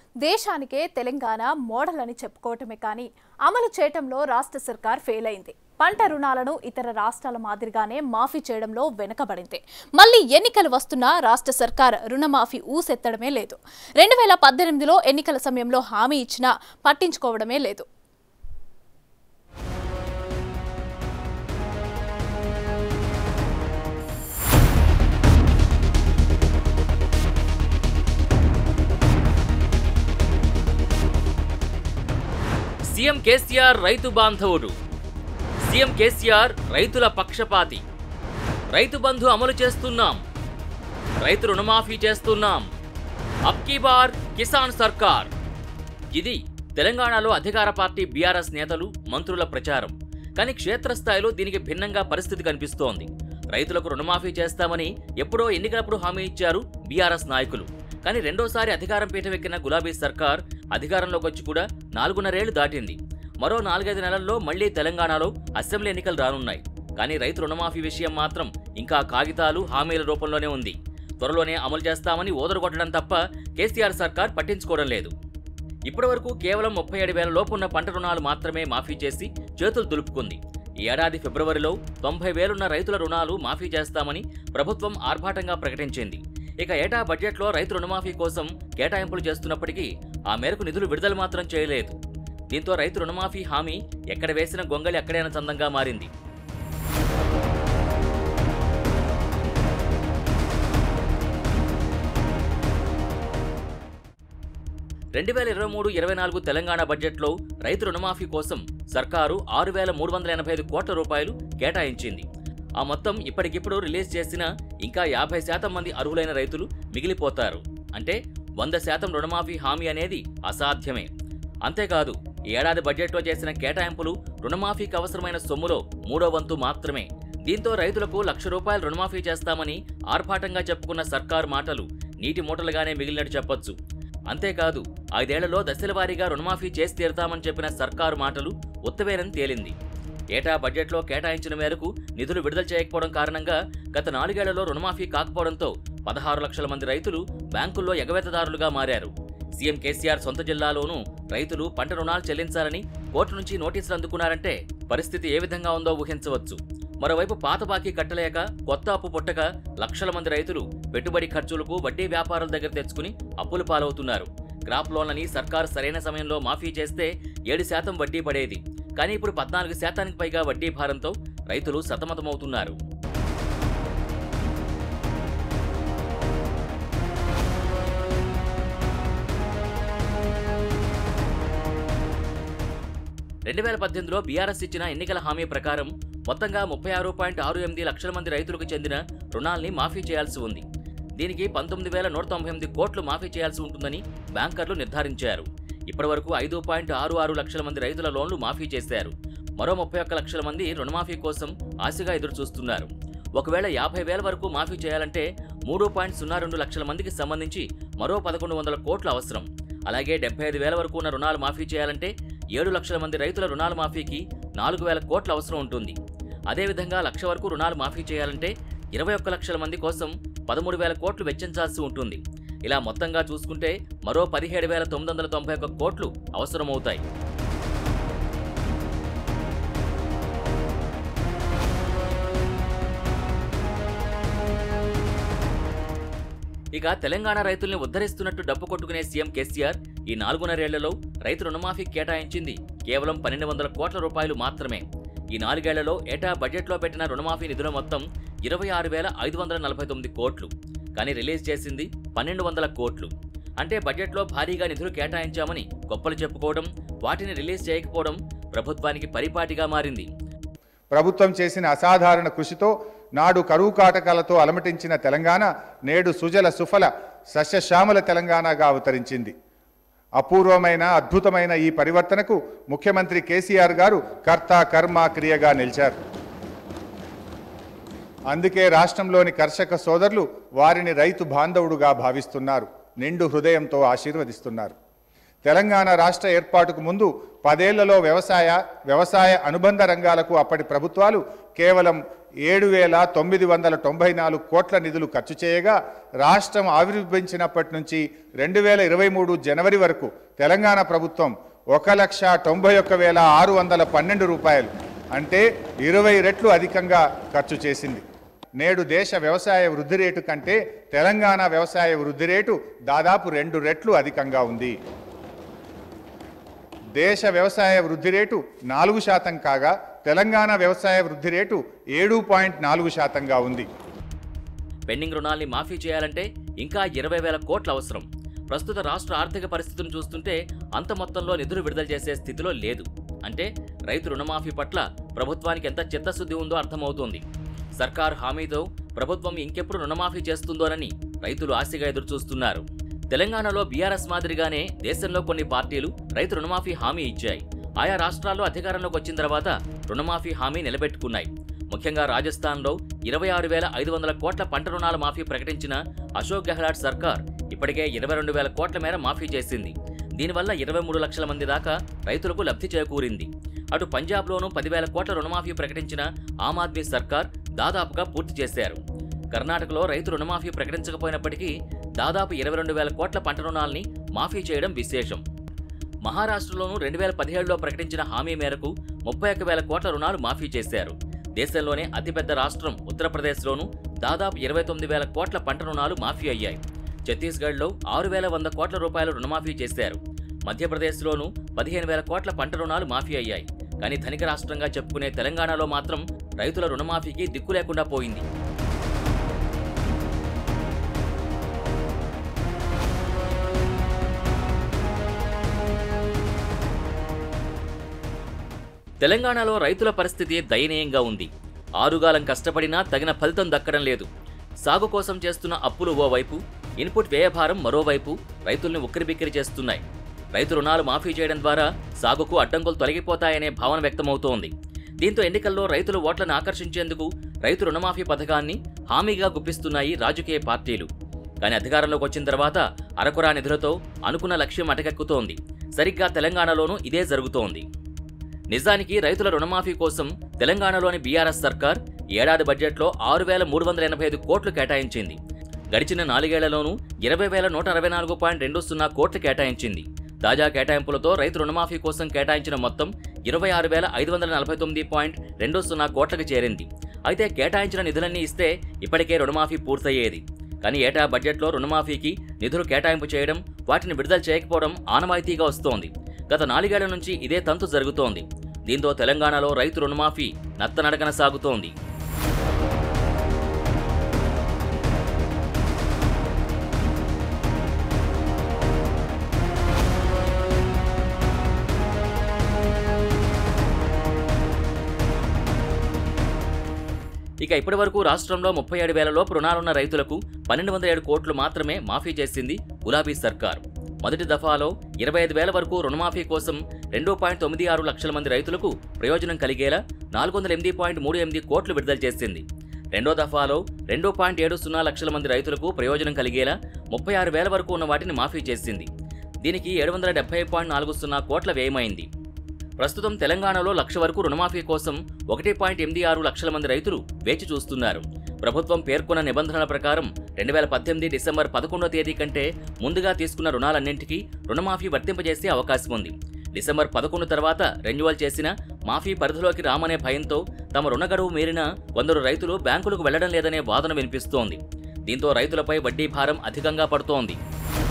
దేశానికే తెలంగాణ మోడల్ అని చెప్పుకోవటమే కానీ అమలు చేయటంలో రాష్ట్ర సర్కార్ ఫెయిల్ అయింది పంట రుణాలను ఇతర రాష్ట్రాల మాదిరిగానే మాఫీ చేయడంలో వెనుకబడింది మళ్ళీ ఎన్నికలు వస్తున్నా రాష్ట్ర సర్కార్ రుణమాఫీ ఊసెత్తడమే లేదు రెండు వేల పద్దెనిమిదిలో ఎన్నికల సమయంలో హామీ ఇచ్చినా పట్టించుకోవడమే లేదు సీఎం కేసీఆర్ రైతు బాంధవుడు సీఎం కేసీఆర్ రైతుల పక్షపాతి రైతు బంధు అమలు చేస్తున్నాం రైతు రుణమాఫీ చేస్తున్నాం అబ్కీ బార్ కిసాన్ సర్కార్ ఇది తెలంగాణలో అధికార పార్టీ బీఆర్ఎస్ నేతలు మంత్రుల ప్రచారం కానీ క్షేత్రస్థాయిలో దీనికి భిన్నంగా పరిస్థితి కనిపిస్తోంది రైతులకు రుణమాఫీ చేస్తామని ఎప్పుడో ఎన్నికలప్పుడు హామీ ఇచ్చారు బీఆర్ఎస్ నాయకులు కానీ రెండోసారి అధికారం పీఠమెక్కిన గులాబీ సర్కార్ అధికారంలోకి వచ్చి కూడా నాలుగున్నరేళ్లు దాటింది మరో నాలుగైదు నెలల్లో మళ్లీ తెలంగాణలో అసెంబ్లీ ఎన్నికలు రానున్నాయి కానీ రైతు రుణమాఫీ విషయం మాత్రం ఇంకా కాగితాలు హామీల రూపంలోనే ఉంది త్వరలోనే అమలు చేస్తామని ఓదరగొట్టడం తప్ప కేసీఆర్ సర్కార్ పట్టించుకోవడం లేదు ఇప్పటివరకు కేవలం ముప్పై ఏడు వేల లోపున్న పంట రుణాలు మాత్రమే మాఫీ చేసి చేతులు దులుపుకుంది ఈ ఏడాది ఫిబ్రవరిలో తొంభై వేలున్న రైతుల రుణాలు మాఫీ చేస్తామని ప్రభుత్వం ఆర్భాటంగా ప్రకటించింది ఇక ఏటా బడ్జెట్లో రైతు రుణమాఫీ కోసం కేటాయింపులు చేస్తున్నప్పటికీ ఆ మేరకు నిధులు విడుదల మాత్రం చేయలేదు దీంతో రైతు రుణమాఫీ హామీ ఎక్కడ వేసిన గొంగళి అక్కడైన చందంగా మారింది రెండు వేల ఇరవై మూడు ఇరవై నాలుగు తెలంగాణ బడ్జెట్లో రైతు రుణమాఫీ కోసం సర్కారు ఆరు వేల మూడు వందల ఎనభై ఐదు కోట్ల రూపాయలు కేటాయించింది ఆ మొత్తం ఇప్పటికిప్పుడు రిలీజ్ చేసిన ఇంకా యాభై శాతం మంది అర్హులైన రైతులు మిగిలిపోతారు అంటే వంద శాతం రుణమాఫీ హామీ అనేది అసాధ్యమే అంతేకాదు ఈ ఏడాది బడ్జెట్లో చేసిన కేటాయింపులు రుణమాఫీకి అవసరమైన సొమ్ములో మూడో వంతు మాత్రమే దీంతో రైతులకు లక్ష రూపాయలు రుణమాఫీ చేస్తామని ఆర్భాటంగా చెప్పుకున్న సర్కారు మాటలు నీటి మూటలుగానే మిగిలినట్టు చెప్పొచ్చు అంతేకాదు ఐదేళ్లలో దశలవారీగా రుణమాఫీ చేసి తీరుతామని చెప్పిన సర్కారు మాటలు ఉత్తవేనని తేలింది ఏటా బడ్జెట్లో కేటాయించిన మేరకు నిధులు విడుదల చేయకపోవడం కారణంగా గత నాలుగేళ్లలో రుణమాఫీ కాకపోవడంతో పదహారు లక్షల మంది రైతులు బ్యాంకుల్లో ఎగవేతదారులుగా మారారు సీఎం కేసీఆర్ సొంత జిల్లాలోనూ రైతులు పంట రుణాలు చెల్లించాలని కోర్టు నుంచి నోటీసులు అందుకున్నారంటే పరిస్థితి ఏ విధంగా ఉందో ఊహించవచ్చు మరోవైపు పాత బాకీ కట్టలేక కొత్త అప్పు పుట్టక లక్షల మంది రైతులు పెట్టుబడి ఖర్చులకు వడ్డీ వ్యాపారుల దగ్గర తెచ్చుకుని అప్పులు పాలవుతున్నారు క్రాప్ లోన్లని సర్కారు సరైన సమయంలో మాఫీ చేస్తే ఏడు శాతం వడ్డీ పడేది కానీ ఇప్పుడు పద్నాలుగు శాతానికి పైగా వడ్డీ భారంతో రైతులు సతమతమవుతున్నారు రెండు వేల పద్దెనిమిదిలో బీఆర్ఎస్ ఇచ్చిన ఎన్నికల హామీ ప్రకారం మొత్తంగా ముప్పై ఆరు పాయింట్ ఆరు ఎనిమిది లక్షల మంది రైతులకు చెందిన రుణాల్ని మాఫీ చేయాల్సి ఉంది దీనికి పంతొమ్మిది వేల నూట తొంభై ఎనిమిది కోట్లు మాఫీ చేయాల్సి ఉంటుందని బ్యాంకర్లు నిర్ధారించారు ఇప్పటివరకు ఐదు పాయింట్ ఆరు ఆరు లక్షల మంది రైతుల లోన్లు మాఫీ చేశారు మరో ముప్పై ఒక్క లక్షల మంది రుణమాఫీ కోసం ఆశగా ఎదురు చూస్తున్నారు ఒకవేళ యాభై వేల వరకు మాఫీ చేయాలంటే మూడు పాయింట్ సున్నా రెండు లక్షల మందికి సంబంధించి మరో పదకొండు వందల కోట్లు అవసరం అలాగే డెబ్బై ఐదు వేల వరకు ఉన్న రుణాలు మాఫీ చేయాలంటే ఏడు లక్షల మంది రైతుల రుణాల మాఫీకి నాలుగు వేల కోట్ల అవసరం ఉంటుంది అదేవిధంగా లక్ష వరకు రుణాలు మాఫీ చేయాలంటే ఇరవై ఒక్క లక్షల మంది కోసం పదమూడు వేల కోట్లు వెచ్చించాల్సి ఉంటుంది ఇలా మొత్తంగా చూసుకుంటే మరో పదిహేడు వేల తొమ్మిది వందల తొంభై ఒక్క కోట్లు అవసరమవుతాయి ఇక తెలంగాణ రైతుల్ని ఉద్ధరిస్తున్నట్టు డప్పు కొట్టుకునే సీఎం కేసీఆర్ ఈ నాలుగున్నరేళ్లలో రైతు రుణమాఫీ కేటాయించింది కేవలం పన్నెండు వందల కోట్ల రూపాయలు మాత్రమే ఈ నాలుగేళ్లలో ఏటా బడ్జెట్లో పెట్టిన రుణమాఫీ నిధుల మొత్తం ఇరవై ఆరు వేల ఐదు వందల నలభై తొమ్మిది కోట్లు కానీ రిలీజ్ చేసింది పన్నెండు వందల కోట్లు అంటే బడ్జెట్లో భారీగా నిధులు కేటాయించామని గొప్పలు చెప్పుకోవడం వాటిని రిలీజ్ చేయకపోవడం ప్రభుత్వానికి పరిపాటిగా మారింది ప్రభుత్వం చేసిన అసాధారణ కృషితో నాడు కరువు కాటకాలతో అలమటించిన తెలంగాణ నేడు సుజల సుఫల సస్యశ్యామల తెలంగాణగా అవతరించింది అపూర్వమైన అద్భుతమైన ఈ పరివర్తనకు ముఖ్యమంత్రి కేసీఆర్ గారు కర్త కర్మ క్రియగా నిలిచారు అందుకే రాష్ట్రంలోని కర్షక సోదరులు వారిని రైతు బాంధవుడుగా భావిస్తున్నారు నిండు హృదయంతో ఆశీర్వదిస్తున్నారు తెలంగాణ రాష్ట్ర ఏర్పాటుకు ముందు పదేళ్లలో వ్యవసాయ వ్యవసాయ అనుబంధ రంగాలకు అప్పటి ప్రభుత్వాలు కేవలం ఏడు వేల తొమ్మిది వందల తొంభై నాలుగు కోట్ల నిధులు ఖర్చు చేయగా రాష్ట్రం ఆవిర్భవించినప్పటి నుంచి రెండు వేల ఇరవై మూడు జనవరి వరకు తెలంగాణ ప్రభుత్వం ఒక లక్ష తొంభై ఒక్క వేల ఆరు వందల పన్నెండు రూపాయలు అంటే ఇరవై రెట్లు అధికంగా ఖర్చు చేసింది నేడు దేశ వ్యవసాయ వృద్ధి రేటు కంటే తెలంగాణ వ్యవసాయ వృద్ధి రేటు దాదాపు రెండు రెట్లు అధికంగా ఉంది దేశ వ్యవసాయ వృద్ధి రేటు నాలుగు శాతం కాగా తెలంగాణ వ్యవసాయ వృద్ధి రేటు ఏడు పాయింట్ నాలుగు శాతంగా ఉంది పెండింగ్ రుణాల్ని మాఫీ చేయాలంటే ఇంకా ఇరవై వేల కోట్ల అవసరం ప్రస్తుత రాష్ట్ర ఆర్థిక పరిస్థితిని చూస్తుంటే అంత మొత్తంలో నిధులు విడుదల చేసే స్థితిలో లేదు అంటే రైతు రుణమాఫీ పట్ల ప్రభుత్వానికి ఎంత చిత్తశుద్ధి ఉందో అర్థమవుతోంది సర్కార్ హామీతో ప్రభుత్వం ఇంకెప్పుడు రుణమాఫీ చేస్తుందోనని రైతులు ఆశగా ఎదురుచూస్తున్నారు తెలంగాణలో బీఆర్ఎస్ మాదిరిగానే దేశంలో కొన్ని పార్టీలు రైతు రుణమాఫీ హామీ ఇచ్చాయి ఆయా రాష్ట్రాల్లో అధికారంలోకి వచ్చిన తర్వాత రుణమాఫీ హామీ నిలబెట్టుకున్నాయి ముఖ్యంగా రాజస్థాన్లో ఇరవై ఆరు వేల ఐదు వందల కోట్ల పంట రుణాల మాఫీ ప్రకటించిన అశోక్ గెహ్లాట్ సర్కార్ ఇప్పటికే ఇరవై రెండు వేల కోట్ల మేర మాఫీ చేసింది దీనివల్ల ఇరవై మూడు లక్షల మంది దాకా రైతులకు లబ్ధి చేకూరింది అటు పంజాబ్లోనూ పదివేల కోట్ల రుణమాఫీ ప్రకటించిన ఆమ్ ఆద్మీ సర్కార్ దాదాపుగా పూర్తి చేశారు కర్ణాటకలో రైతు రుణమాఫీ ప్రకటించకపోయినప్పటికీ దాదాపు ఇరవై రెండు వేల కోట్ల పంట రుణాల్ని మాఫీ చేయడం విశేషం మహారాష్ట్రలోనూ రెండు వేల పదిహేడులో ప్రకటించిన హామీ మేరకు ముప్పై ఒక్క వేల కోట్ల రుణాలు మాఫీ చేశారు దేశంలోనే అతిపెద్ద రాష్ట్రం ఉత్తరప్రదేశ్లోనూ దాదాపు ఇరవై తొమ్మిది వేల కోట్ల పంట రుణాలు మాఫీ అయ్యాయి ఛత్తీస్గఢ్లో ఆరు వేల వంద కోట్ల రూపాయలు రుణమాఫీ చేశారు మధ్యప్రదేశ్లోనూ పదిహేను వేల కోట్ల పంట రుణాలు మాఫీ అయ్యాయి కానీ ధనిక రాష్ట్రంగా చెప్పుకునే తెలంగాణలో మాత్రం రైతుల రుణమాఫీకి దిక్కు లేకుండా పోయింది తెలంగాణలో రైతుల పరిస్థితి దయనీయంగా ఉంది ఆరుగాలం కష్టపడినా తగిన ఫలితం దక్కడం లేదు సాగు కోసం చేస్తున్న అప్పులు ఓవైపు ఇన్పుట్ వ్యయభారం మరోవైపు రైతుల్ని ఉక్కిరిబిక్కిరి చేస్తున్నాయి రైతు రుణాలు మాఫీ చేయడం ద్వారా సాగుకు అడ్డంకులు తొలగిపోతాయనే భావన వ్యక్తమవుతోంది దీంతో ఎన్నికల్లో రైతుల ఓట్లను ఆకర్షించేందుకు రైతు రుణమాఫీ పథకాన్ని హామీగా గుప్పిస్తున్నాయి రాజకీయ పార్టీలు కానీ అధికారంలోకి వచ్చిన తర్వాత అరకురా నిధులతో అనుకున్న లక్ష్యం అటకెక్కుతోంది సరిగ్గా తెలంగాణలోనూ ఇదే జరుగుతోంది నిజానికి రైతుల రుణమాఫీ కోసం తెలంగాణలోని బీఆర్ఎస్ సర్కార్ ఏడాది బడ్జెట్లో ఆరు వేల మూడు వందల ఎనభై ఐదు కోట్లు కేటాయించింది గడిచిన నాలుగేళ్లలోనూ ఇరవై వేల నూట అరవై నాలుగు పాయింట్ రెండు సున్నా కోట్లు కేటాయించింది తాజా కేటాయింపులతో రైతు రుణమాఫీ కోసం కేటాయించిన మొత్తం ఇరవై ఆరు వేల ఐదు వందల నలభై తొమ్మిది పాయింట్ రెండు సున్నా కోట్లకు చేరింది అయితే కేటాయించిన నిధులన్నీ ఇస్తే ఇప్పటికే రుణమాఫీ పూర్తయ్యేది కానీ ఏటా బడ్జెట్లో రుణమాఫీకి నిధులు కేటాయింపు చేయడం వాటిని విడుదల చేయకపోవడం ఆనవాయితీగా వస్తోంది గత నాలుగేళ్ల నుంచి ఇదే తంతు జరుగుతోంది దీంతో తెలంగాణలో రైతు రుణమాఫీ నత్తనడకన సాగుతోంది ఇక ఇప్పటి వరకు రాష్ట్రంలో ముప్పై ఏడు వేల లోపు రుణాలున్న రైతులకు పన్నెండు వందల ఏడు కోట్లు మాత్రమే మాఫీ చేసింది గులాబీ సర్కార్ మొదటి దఫాలో ఇరవై ఐదు వేల వరకు రుణమాఫీ కోసం రెండు పాయింట్ తొమ్మిది ఆరు లక్షల మంది రైతులకు ప్రయోజనం కలిగేలా నాలుగు వందల ఎనిమిది పాయింట్ మూడు ఎనిమిది కోట్లు విడుదల చేసింది రెండో దఫాలో రెండు పాయింట్ ఏడు సున్నా లక్షల మంది రైతులకు ప్రయోజనం కలిగేలా ముప్పై ఆరు వేల వరకు ఉన్న వాటిని మాఫీ చేసింది దీనికి ఏడు వందల డెబ్బై పాయింట్ నాలుగు సున్నా కోట్ల వ్యయమైంది ప్రస్తుతం తెలంగాణలో లక్ష వరకు రుణమాఫీ కోసం ఒకటి పాయింట్ ఎనిమిది ఆరు లక్షల మంది రైతులు వేచి చూస్తున్నారు ప్రభుత్వం పేర్కొన్న నిబంధనల ప్రకారం రెండు వేల పద్దెనిమిది డిసెంబర్ పదకొండో తేదీ కంటే ముందుగా తీసుకున్న రుణాలన్నింటికీ రుణమాఫీ వర్తింపజేసే అవకాశం ఉంది డిసెంబర్ పదకొండు తర్వాత రెన్యువల్ చేసిన మాఫీ పరిధిలోకి రామనే భయంతో తమ రుణ గడువు మీరిన కొందరు రైతులు బ్యాంకులకు వెళ్లడం లేదనే వాదన వినిపిస్తోంది దీంతో రైతులపై వడ్డీ భారం అధికంగా పడుతోంది